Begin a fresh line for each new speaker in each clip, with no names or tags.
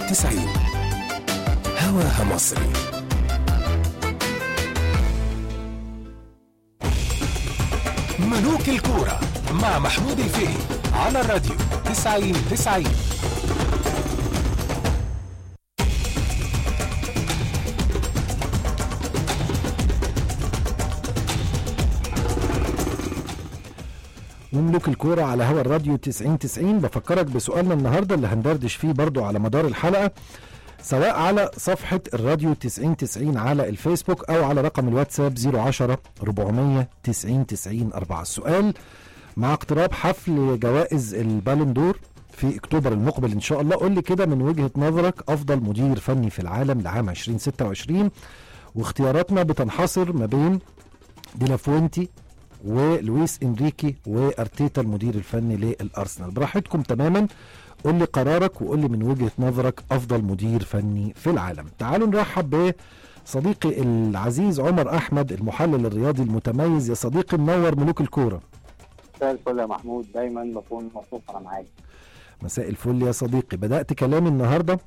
90 هواها مصري ملوك الكورة مع محمود الفقي على الراديو 90 90
وملوك الكورة على هوا الراديو 90 90 بفكرك بسؤالنا النهاردة اللي هندردش فيه برضو على مدار الحلقة سواء على صفحة الراديو 90 90 على الفيسبوك أو على رقم الواتساب 010 490 90 4 السؤال مع اقتراب حفل جوائز البالون دور في اكتوبر المقبل ان شاء الله قول لي كده من وجهة نظرك افضل مدير فني في العالم لعام 2026 واختياراتنا بتنحصر ما بين ديلافوينتي ولويس انريكي وارتيتا المدير الفني للارسنال براحتكم تماما قول لي قرارك وقول لي من وجهه نظرك افضل مدير فني في العالم تعالوا نرحب بصديقي العزيز عمر احمد المحلل الرياضي المتميز يا صديقي منور ملوك الكوره
مساء الفل يا محمود دايما بكون مبسوط انا معاك
مساء الفل يا صديقي بدات كلامي النهارده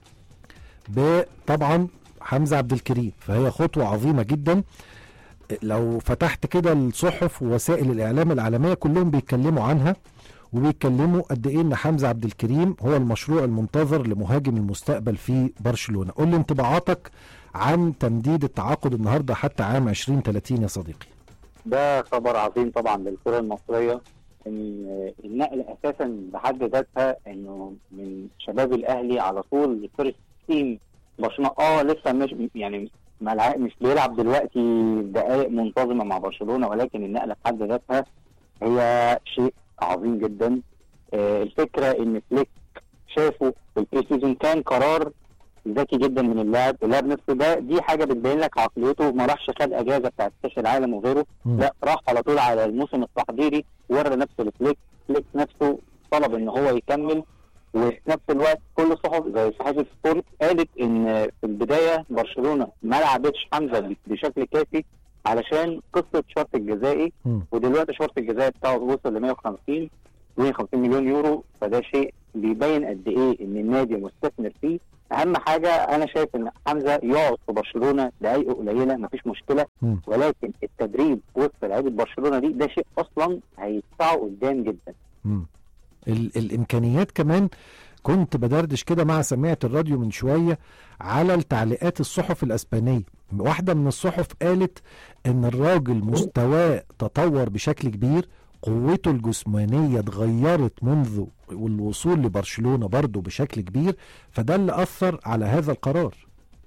بطبعا حمزه عبد الكريم فهي خطوه عظيمه جدا لو فتحت كده الصحف ووسائل الاعلام العالميه كلهم بيتكلموا عنها وبيتكلموا قد ايه ان حمزه عبد الكريم هو المشروع المنتظر لمهاجم المستقبل في برشلونه قول لي انطباعاتك عن تمديد التعاقد النهارده حتى عام 2030 يا صديقي
ده خبر عظيم طبعا للكره المصريه ان النقل اساسا بحد ذاتها انه من شباب الاهلي على طول فيرست تيم برشلونه اه لسه مش يعني ملعب مش بيلعب دلوقتي دقائق منتظمه مع برشلونه ولكن النقله بحد ذاتها هي شيء عظيم جدا آه الفكره ان فليك شافه في البري سيزون كان قرار ذكي جدا من اللاعب اللاعب نفسه ده دي حاجه بتبين لك عقليته ما راحش خد اجازه بتاعت كاس العالم وغيره
مم.
لا راح على طول على الموسم التحضيري ورى نفسه لفليك فليك نفسه طلب ان هو يكمل وفي نفس الوقت كل صحف زي صحيفه سبورت قالت ان في البدايه برشلونه ما لعبتش حمزه بشكل كافي علشان قصه شرط الجزائي
مم.
ودلوقتي شرط الجزائي بتاعه وصل ل 150 150 مليون يورو فده شيء بيبين قد ايه ان النادي مستثمر فيه اهم حاجه انا شايف ان حمزه يقعد في برشلونه دقايقه قليله مفيش مشكله
مم.
ولكن التدريب وسط لعيبه برشلونه دي ده شيء اصلا هيدفعه قدام جدا
مم. ال الامكانيات كمان كنت بدردش كده مع سماعة الراديو من شوية على التعليقات الصحف الأسبانية واحدة من الصحف قالت إن الراجل مستواه تطور بشكل كبير قوته الجسمانية اتغيرت منذ الوصول لبرشلونة برضه بشكل كبير فده اللي أثر على هذا القرار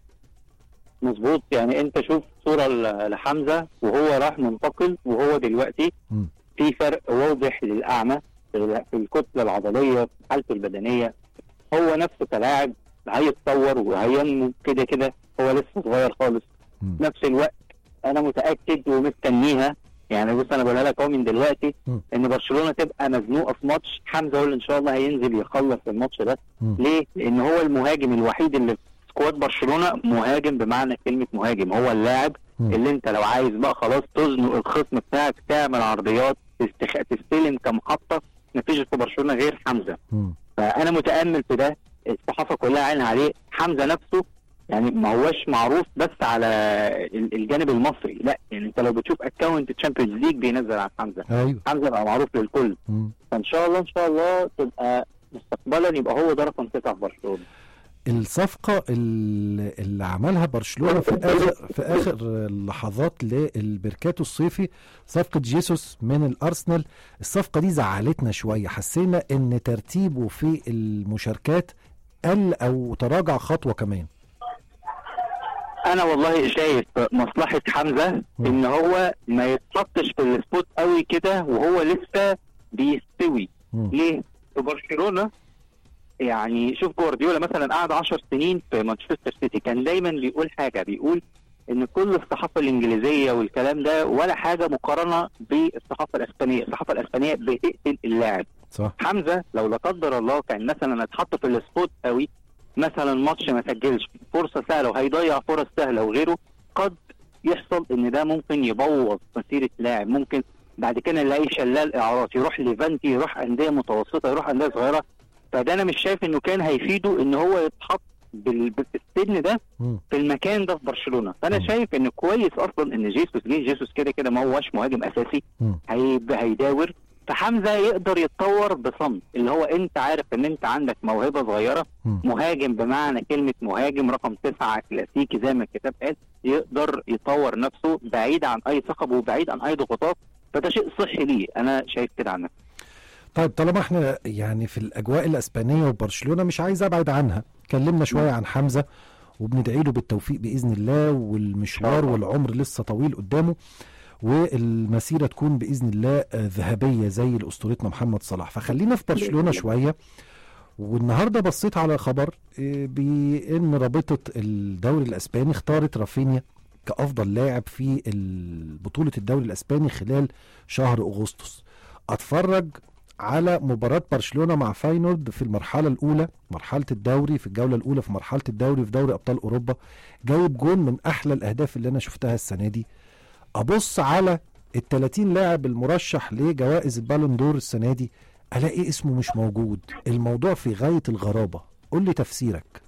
مظبوط يعني انت شوف صوره ل- لحمزه وهو راح منتقل وهو دلوقتي
مم.
في فرق واضح للاعمى في ال- في الكتله العضليه في حالته البدنيه هو نفسه كلاعب هيتطور وهينمو كده كده هو لسه صغير خالص
مم.
نفس الوقت انا متاكد ومستنيها يعني بص انا بقولها لك اهو من دلوقتي
مم.
ان برشلونه تبقى مزنوقه في ماتش حمزه هو اللي ان شاء الله هينزل يخلص الماتش ده
مم.
ليه؟ لان هو المهاجم الوحيد اللي في سكواد برشلونه مهاجم بمعنى كلمه مهاجم هو اللاعب
مم.
اللي انت لو عايز بقى خلاص تزنق الخصم بتاعك تعمل عرضيات تستخ... تستلم كمحطه مفيش في برشلونه غير حمزه
مم.
فانا متامل في ده الصحافه كلها عينها عليه حمزه نفسه يعني ما هوش معروف بس على ال- الجانب المصري لا يعني انت لو بتشوف اكونت تشامبيونز ليج بينزل عن حمزه
أيوه
حمزه بقى معروف للكل
مم.
فان شاء الله ان شاء الله تبقى مستقبلا يبقى هو ده رقم تسعه في برشلونه
الصفقة اللي اللي عملها برشلونة في آخر في آخر اللحظات للبركاتو الصيفي صفقة جيسوس من الأرسنال الصفقة دي زعلتنا شوية حسينا إن ترتيبه في المشاركات قل أو تراجع خطوة كمان
انا والله شايف مصلحه حمزه ان هو ما يتحطش في السبوت قوي كده وهو لسه بيستوي
مم.
ليه؟ في برشلونه يعني شوف جوارديولا مثلا قعد 10 سنين في مانشستر سيتي كان دايما بيقول حاجه بيقول ان كل الصحافه الانجليزيه والكلام ده ولا حاجه مقارنه بالصحافه الاسبانيه، الصحافه الاسبانيه بتقتل اللاعب
صح
حمزه لو لا قدر الله كان مثلا اتحط في السبوت قوي مثلا ماتش ما سجلش فرصه سهله وهيضيع فرص سهله وغيره قد يحصل ان ده ممكن يبوظ مسيره لاعب ممكن بعد كده نلاقي شلال اعارات يروح ليفانتي يروح انديه متوسطه يروح انديه صغيره فده انا مش شايف انه كان هيفيده ان هو يتحط بال- بالسن ده
مم.
في المكان ده في برشلونه فانا
مم.
شايف ان كويس اصلا ان جيسوس جه جيسوس كده كده ما هوش مهاجم اساسي
مم.
هيبقى هيداور فحمزه يقدر يتطور بصمت اللي هو انت عارف ان انت عندك موهبه صغيره
مم.
مهاجم بمعنى كلمه مهاجم رقم تسعه كلاسيكي زي ما الكتاب قال يقدر يطور نفسه بعيد عن اي صخب وبعيد عن اي ضغوطات فده شيء صحي ليه انا شايف كده عن نفسي
طيب طالما احنا يعني في الاجواء الاسبانيه وبرشلونه مش عايز ابعد عنها اتكلمنا شويه عن حمزه وبندعي له بالتوفيق باذن الله والمشوار
الله.
والعمر لسه طويل قدامه والمسيره تكون باذن الله آه، ذهبيه زي لاسطورتنا محمد صلاح فخلينا في برشلونه شويه والنهارده بصيت على خبر آه، بان رابطه الدوري الاسباني اختارت رافينيا كافضل لاعب في ال- بطوله الدوري الاسباني خلال شهر اغسطس اتفرج على مباراة برشلونة مع فاينورد في المرحلة الأولى مرحلة الدوري في الجولة الأولى في مرحلة الدوري في دوري أبطال أوروبا جايب جون من أحلى الأهداف اللي أنا شفتها السنة دي أبص على ال 30 لاعب المرشح لجوائز البالون دور السنة دي ألاقي اسمه مش موجود الموضوع في غاية الغرابة قول لي تفسيرك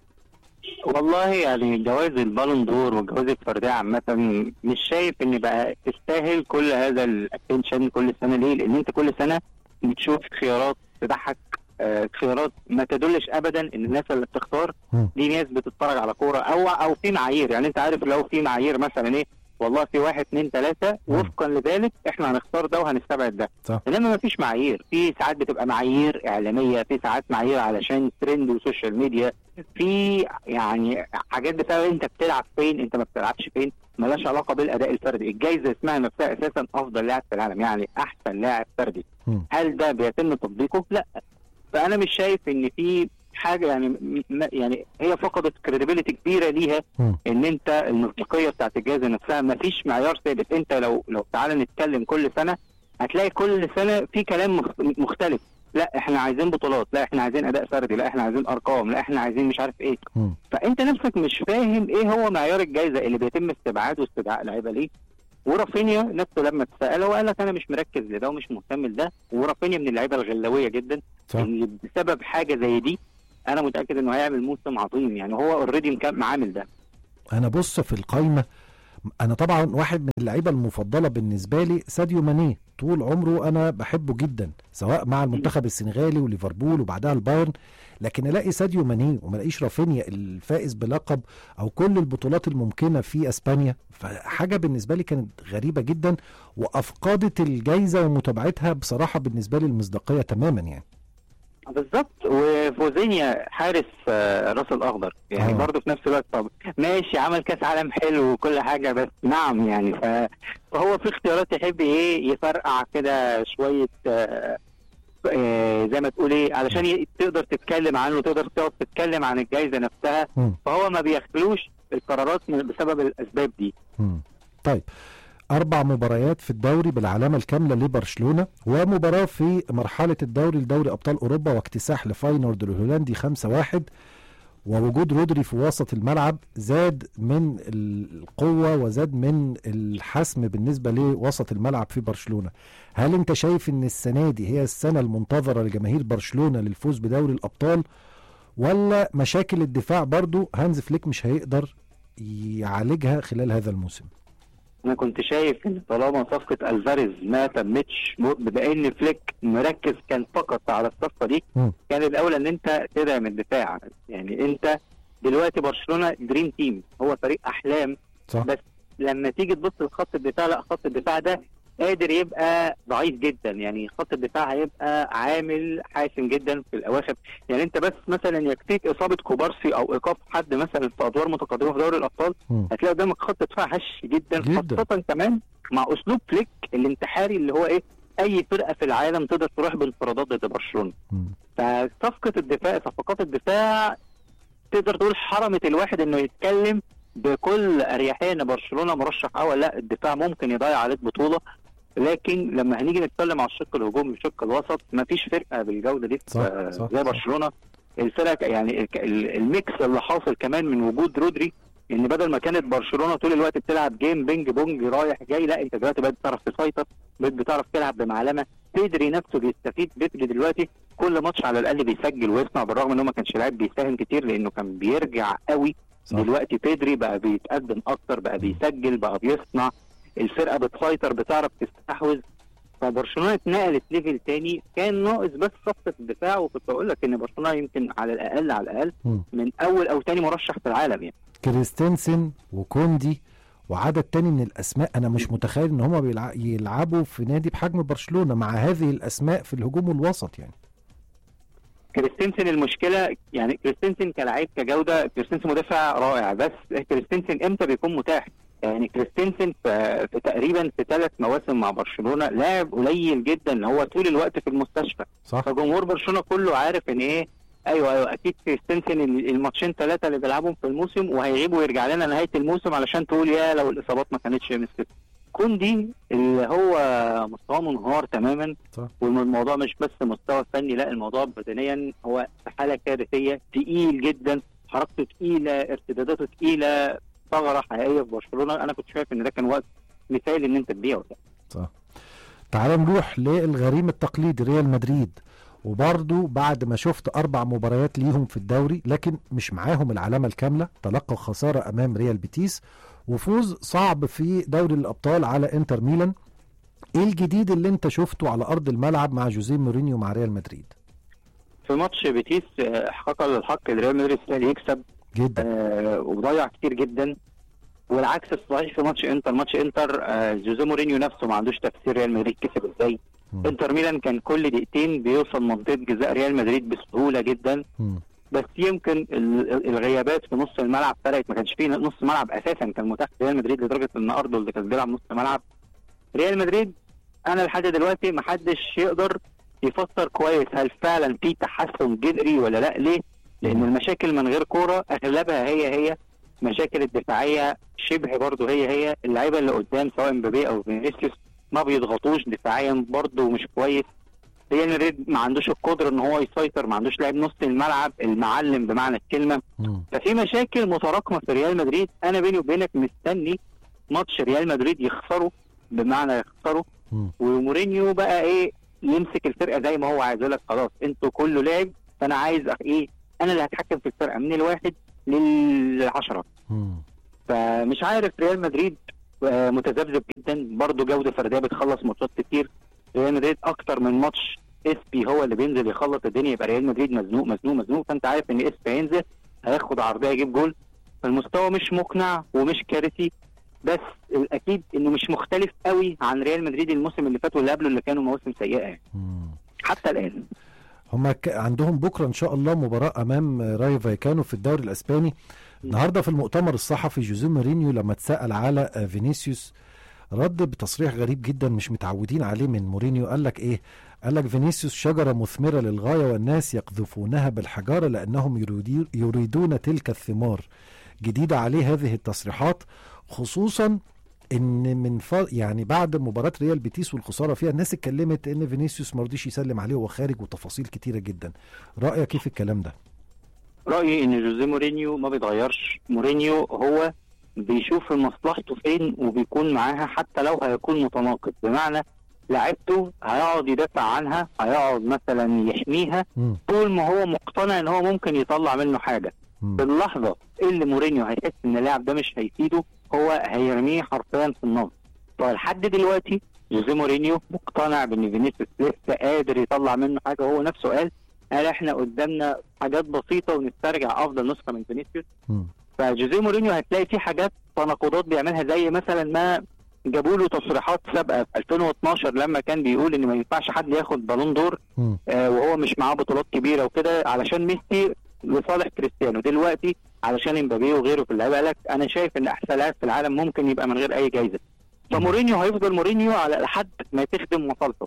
والله يعني جوائز البالون دور والجوائز الفرديه عامه مش شايف ان بقى تستاهل كل هذا الاتنشن كل سنه ليه؟ لان انت كل سنه بتشوف خيارات تضحك آه، خيارات ما تدلش ابدا ان الناس اللي بتختار
مم.
دي ناس بتتفرج على كوره او او في معايير يعني انت عارف لو في معايير مثلا ايه والله في واحد اثنين ثلاثه
مم.
وفقا لذلك احنا هنختار ده وهنستبعد ده
صح.
انما ما فيش معايير في ساعات بتبقى معايير اعلاميه في ساعات معايير علشان ترند وسوشيال ميديا في يعني حاجات بسبب انت بتلعب فين انت ما بتلعبش فين ملهاش علاقه بالاداء الفردي الجائزه اسمها نفسها اساسا افضل لاعب في العالم يعني احسن لاعب فردي
مم.
هل ده بيتم تطبيقه لا فانا مش شايف ان في حاجه يعني م- م- يعني هي فقدت كريديبيليتي كبيره ليها
مم.
ان انت المصداقيه بتاعت الجائزه نفسها ما فيش معيار ثابت انت لو لو تعالى نتكلم كل سنه هتلاقي كل سنه في كلام مخ- مختلف لا احنا عايزين بطولات لا احنا عايزين اداء فردي لا احنا عايزين ارقام لا احنا عايزين مش عارف ايه
مم.
فانت نفسك مش فاهم ايه هو معيار الجائزه اللي بيتم استبعاد واستدعاء لعيبه ليه ورافينيا نفسه لما اتسال هو قال لك انا مش مركز لده ومش مهتم لده ورافينيا من اللعيبه الغلويه جدا
صح
اللي بسبب حاجه زي دي انا متاكد انه هيعمل موسم عظيم يعني هو اوريدي عامل ده
انا بص في القايمه انا طبعا واحد من اللعيبه المفضله بالنسبه لي ساديو ماني طول عمره انا بحبه جدا سواء مع المنتخب السنغالي وليفربول وبعدها البايرن لكن الاقي ساديو ماني وما الاقيش رافينيا الفائز بلقب او كل البطولات الممكنه في اسبانيا فحاجه بالنسبه لي كانت غريبه جدا وافقدت الجائزه ومتابعتها بصراحه بالنسبه لي المصداقيه تماما يعني
بالظبط وفوزينيا حارس آه، راس الاخضر يعني
آه.
برضه في نفس الوقت طب ماشي عمل كاس عالم حلو وكل حاجه بس نعم يعني ف- فهو في اختيارات يحب ايه يفرقع كده شويه آه، آه، زي ما تقول ايه علشان ي- تقدر تتكلم عنه تقدر تقعد تتكلم عن الجائزه نفسها
مم.
فهو ما بيخلوش القرارات من- بسبب الاسباب دي
مم. طيب أربع مباريات في الدوري بالعلامة الكاملة لبرشلونة ومباراة في مرحلة الدوري لدوري أبطال أوروبا واكتساح لفاينورد الهولندي 5-1 ووجود رودري في وسط الملعب زاد من القوة وزاد من الحسم بالنسبة لوسط الملعب في برشلونة هل انت شايف ان السنة دي هي السنة المنتظرة لجماهير برشلونة للفوز بدوري الأبطال ولا مشاكل الدفاع برضو هانز فليك مش هيقدر يعالجها خلال هذا الموسم
انا كنت شايف ان طالما صفقه الفاريز ما تمتش بما ان فليك مركز كان فقط على الصفقه دي
مم.
كان الاولى ان انت تدعم الدفاع يعني انت دلوقتي برشلونه دريم تيم هو فريق احلام
صح
بس لما تيجي تبص لخط الدفاع لا خط الدفاع ده قادر يبقى ضعيف جدا يعني خط الدفاع هيبقى عامل حاسم جدا في الاواخر يعني انت بس مثلا يكفيك اصابه كوبارسي او ايقاف حد مثلا في ادوار متقدمه في دوري الابطال
مم.
هتلاقي قدامك خط دفاع هش جدا,
جداً.
خاصه كمان مع اسلوب فليك الانتحاري اللي هو ايه اي فرقه في العالم تقدر تروح بانفرادات ضد برشلونه
مم.
فصفقه الدفاع صفقات الدفاع تقدر تقول حرمت الواحد انه يتكلم بكل اريحيه ان برشلونه مرشح اول لا الدفاع ممكن يضيع عليك بطوله لكن لما هنيجي نتكلم على الشق الهجومي والشق الوسط مفيش فرقه بالجوده دي
صح،
آه،
صح،
زي
صح.
برشلونه الفرق يعني الك- ال- الميكس اللي حاصل كمان من وجود رودري ان بدل ما كانت برشلونه طول الوقت بتلعب جيم بينج بونج رايح جاي لا انت دلوقتي بقيت بتعرف تسيطر بقيت بتعرف تلعب بمعلمه بيدري نفسه بيستفيد بيدري دلوقتي كل ماتش على الاقل بيسجل ويصنع بالرغم ان هو ما كانش لاعب بيساهم كتير لانه كان بيرجع قوي
صح.
دلوقتي بيدري بقى بيتقدم اكتر بقى بيسجل بقى بيصنع الفرقه بتسيطر بتعرف تستحوذ فبرشلونه اتنقلت ليفل تاني كان ناقص بس صفقه الدفاع وكنت بقول لك ان برشلونه يمكن على الاقل على الاقل
مم.
من اول او تاني مرشح في العالم يعني
كريستنسن وكوندي وعدد تاني من الاسماء انا مش متخيل ان هم بيلع... يلعبوا في نادي بحجم برشلونه مع هذه الاسماء في الهجوم والوسط يعني
كريستنسن المشكله يعني كريستنسن كلاعب كجوده كريستنسن مدافع رائع بس كريستنسن امتى بيكون متاح؟ يعني كريستنسن في, في تقريبا في ثلاث مواسم مع برشلونه لاعب قليل جدا اللي هو طول الوقت في المستشفى
صح
فجمهور برشلونه كله عارف ان ايه ايوه ايوه اكيد كريستنسن الماتشين ثلاثه اللي بيلعبهم في الموسم وهيغيب ويرجع لنا نهايه الموسم علشان تقول يا لو الاصابات ما كانتش مسكت كوندي اللي هو مستواه منهار تماما
صح.
والموضوع مش بس مستوى فني لا الموضوع بدنيا هو في حاله كارثيه تقيل جدا حركته تقيله ارتداداته تقيله ثغره حقيقيه في برشلونه انا كنت شايف ان ده كان وقت مثالي ان انت تبيعه
صح تعال نروح للغريم التقليدي ريال مدريد وبرضه بعد ما شفت اربع مباريات ليهم في الدوري لكن مش معاهم العلامه الكامله تلقوا خساره امام ريال بيتيس وفوز صعب في دوري الابطال على انتر ميلان ايه الجديد اللي انت شفته على ارض الملعب مع جوزيه مورينيو مع ريال مدريد
في ماتش بيتيس آه، احقاقا للحق ريال مدريد استاهل يكسب
جدا
آه، وضيع كتير جدا والعكس الصحيح في ماتش انتر ماتش انتر آه، جوزيه مورينيو نفسه ما عندوش تفسير ريال مدريد كسب ازاي
مم.
انتر ميلان كان كل دقيقتين بيوصل منطقه جزاء ريال مدريد بسهوله جدا
مم.
بس يمكن ال- ال- الغيابات في نص الملعب فرقت ما كانش فيه نص ملعب اساسا كان متاح ريال مدريد لدرجه ان ارنولد كان بيلعب نص ملعب ريال مدريد انا لحد دلوقتي ما حدش يقدر يفسر كويس هل فعلا في تحسن جذري ولا لا ليه؟ لان المشاكل من غير كوره اغلبها هي هي مشاكل الدفاعيه شبه برضه هي هي اللعيبه اللي قدام سواء مبابي او فينيسيوس ما بيضغطوش دفاعيا برضه مش كويس ريال مدريد ما عندوش القدره ان هو يسيطر ما عندوش لاعب نص الملعب المعلم بمعنى الكلمه
مم.
ففي مشاكل متراكمه في ريال مدريد انا بيني وبينك مستني ماتش ريال مدريد يخسره بمعنى يخسره
مم.
ومورينيو بقى ايه يمسك الفرقه زي ما هو عايز يقول لك خلاص انتوا كله لعب فانا عايز أخ- ايه انا اللي هتحكم في الفرقه من الواحد للعشره
مم.
فمش عارف ريال مدريد آه، متذبذب جدا برضه جوده فرديه بتخلص ماتشات كتير ريال مدريد اكتر من ماتش اسبي هو اللي بينزل يخلص الدنيا يبقى ريال مدريد مزنوق مزنوق مزنوق فانت عارف ان اسبي هينزل هياخد عرضيه يجيب جول فالمستوى مش مقنع ومش كارثي بس الاكيد انه مش مختلف قوي عن ريال مدريد الموسم اللي فات واللي قبله اللي كانوا مواسم سيئه يعني
مم.
حتى الان
هما ك... عندهم بكره ان شاء الله مباراه امام رايو فايكانو في الدوري الاسباني النهارده في المؤتمر الصحفي جوزيه مورينيو لما اتسال على آه، فينيسيوس رد بتصريح غريب جدا مش متعودين عليه من مورينيو قال لك ايه قال لك فينيسيوس شجره مثمره للغايه والناس يقذفونها بالحجاره لانهم يريدي- يريدون تلك الثمار جديده عليه هذه التصريحات خصوصا ان من ف... يعني بعد مباراه ريال بيتيس والخساره فيها الناس اتكلمت ان فينيسيوس ما رضيش يسلم عليه وهو خارج وتفاصيل كتيره جدا رايك كيف الكلام ده
رايي ان جوزيه مورينيو ما بيتغيرش مورينيو هو بيشوف مصلحته فين وبيكون معاها حتى لو هيكون متناقض بمعنى لعيبته هيقعد يدافع عنها هيقعد مثلا يحميها
مم.
طول ما هو مقتنع ان هو ممكن يطلع منه حاجه
مم.
في اللحظه اللي مورينيو هيحس ان اللاعب ده مش هيفيده هو هيرميه حرفيا في النار فلحد دلوقتي جوزيه مورينيو مقتنع بان فينيسيوس لسه قادر يطلع منه حاجه وهو نفسه قال قال احنا قدامنا حاجات بسيطه ونسترجع افضل نسخه من فينيسيوس
مم.
فجوزيه مورينيو هتلاقي في حاجات تناقضات بيعملها زي مثلا ما جابوا له تصريحات سابقه في 2012 لما كان بيقول ان ما ينفعش حد ياخد بالون دور
مم.
آه وهو مش معاه بطولات كبيره وكده علشان ميسي لصالح كريستيانو دلوقتي علشان امبابي وغيره في اللعيبه قال لك انا شايف ان احسن لاعب في العالم ممكن يبقى من غير اي جايزه فمورينيو هيفضل مورينيو على لحد ما تخدم مصالحه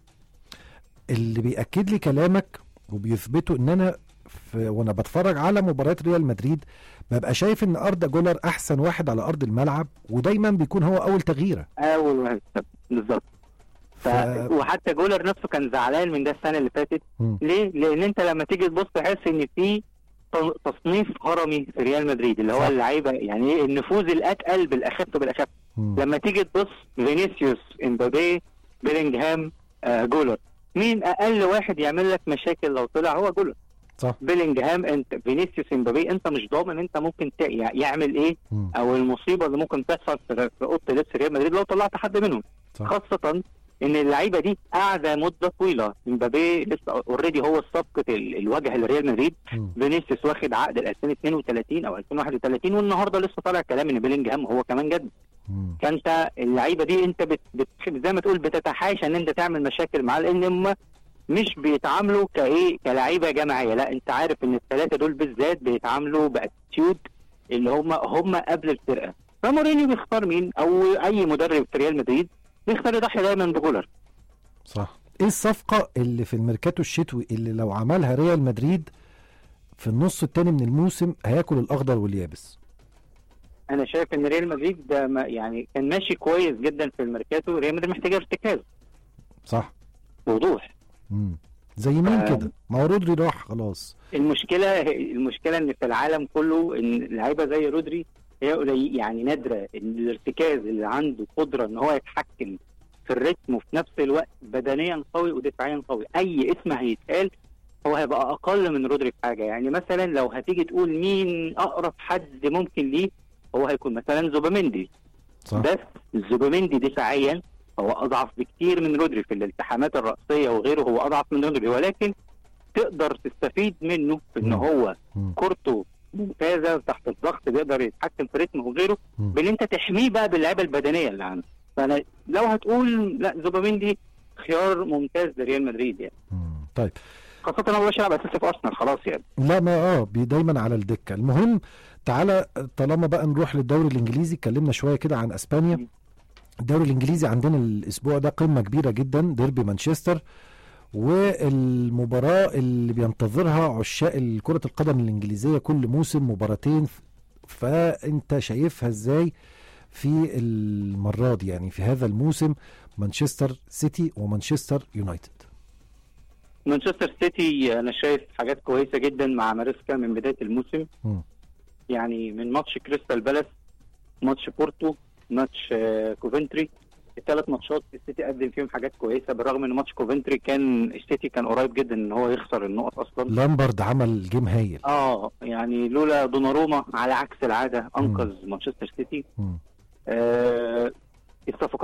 اللي بيأكد لي كلامك وبيثبته ان انا في وانا بتفرج على مباريات ريال مدريد ببقى شايف ان اردا جولر احسن واحد على ارض الملعب ودايما بيكون هو اول تغييره
اول واحد بالظبط ف...
ف-
وحتى جولر نفسه كان زعلان من ده السنه اللي فاتت
مم.
ليه؟ لان انت لما تيجي تبص تحس ان في ت- تصنيف هرمي في ريال مدريد اللي هو
صح.
اللعيبه يعني ايه النفوذ الاتقل بالاخف بالاخف
مم.
لما تيجي تبص فينيسيوس امبابي بيلينغهام آه جولر مين اقل واحد يعمل لك مشاكل لو طلع هو جولر
صح
بيلينغهام انت فينيسيوس امبابي انت مش ضامن انت ممكن ت- يع- يعمل ايه
مم.
او المصيبه اللي ممكن تحصل في في اوضه لبس ريال مدريد لو طلعت حد منهم
صح
خاصه ان اللعيبه دي قاعده مده طويله امبابي لسه اوريدي هو صفقه ال- الوجه لريال مدريد
مم.
فينيسيوس واخد عقد ل 2032 او 2031 والنهارده لسه طالع كلام ان بيلينجهام هو كمان جد
مم.
فانت اللعيبه دي انت بت بت زي ما تقول بتتحاشى ان انت تعمل مشاكل معاه لان هم مش بيتعاملوا كايه كلعيبه جماعيه لا انت عارف ان الثلاثه دول بالذات بيتعاملوا باتيتيود اللي هم هم قبل الفرقه فمورينيو بيختار مين او اي مدرب في ريال مدريد بيختار يضحي دايما بجولر
صح ايه الصفقة اللي في الميركاتو الشتوي اللي لو عملها ريال مدريد في النص التاني من الموسم هياكل الاخضر واليابس
انا شايف ان ريال مدريد ده ما- يعني كان ماشي كويس جدا في الميركاتو ريال مدريد محتاجه ارتكاز
صح
بوضوح
مم. زي مين
آه.
كده ما هو رودري راح خلاص
المشكله المشكله ان في العالم كله ان لعيبه زي رودري هي قليل يعني نادره ان الارتكاز اللي عنده قدره ان هو يتحكم في الريتم وفي نفس الوقت بدنيا قوي ودفاعيا قوي اي اسم هيتقال هو هيبقى اقل من رودري في حاجه يعني مثلا لو هتيجي تقول مين اقرب حد ممكن ليه هو هيكون مثلا زوباميندي
صح
بس زوباميندي دفاعيا هو اضعف بكتير من رودري في الالتحامات الرأسية وغيره هو اضعف من رودري ولكن تقدر تستفيد منه في ان
مم.
هو
مم.
كورته ممتازه تحت الضغط بيقدر يتحكم في رتمه وغيره
مم.
بان انت تحميه بقى باللعيبه البدنيه اللي عنده فانا لو هتقول لا زوباميندي خيار ممتاز لريال مدريد يعني
مم. طيب
خاصه ان هو مش هيلعب اساسي في ارسنال خلاص يعني
لا ما اه بي- دايما على الدكه المهم تعالى طالما بقى نروح للدوري الانجليزي اتكلمنا شويه كده عن اسبانيا الدوري الانجليزي عندنا الاسبوع ده قمه كبيره جدا ديربي مانشستر والمباراه اللي بينتظرها عشاق كره القدم الانجليزيه كل موسم مباراتين ف- فانت شايفها ازاي في المره دي يعني في هذا الموسم مانشستر سيتي ومانشستر يونايتد
مانشستر سيتي انا شايف حاجات كويسه جدا مع ماريسكا من بدايه الموسم
مم.
يعني من ماتش كريستال بالاس ماتش بورتو ماتش آه، كوفنتري الثلاث ماتشات السيتي قدم فيهم حاجات كويسه بالرغم ان ماتش كوفنتري كان السيتي كان قريب جدا ان هو يخسر النقط اصلا
لامبرد عمل جيم هايل
اه يعني لولا دوناروما على عكس العاده انقذ مانشستر سيتي
مم.
آه الصفقات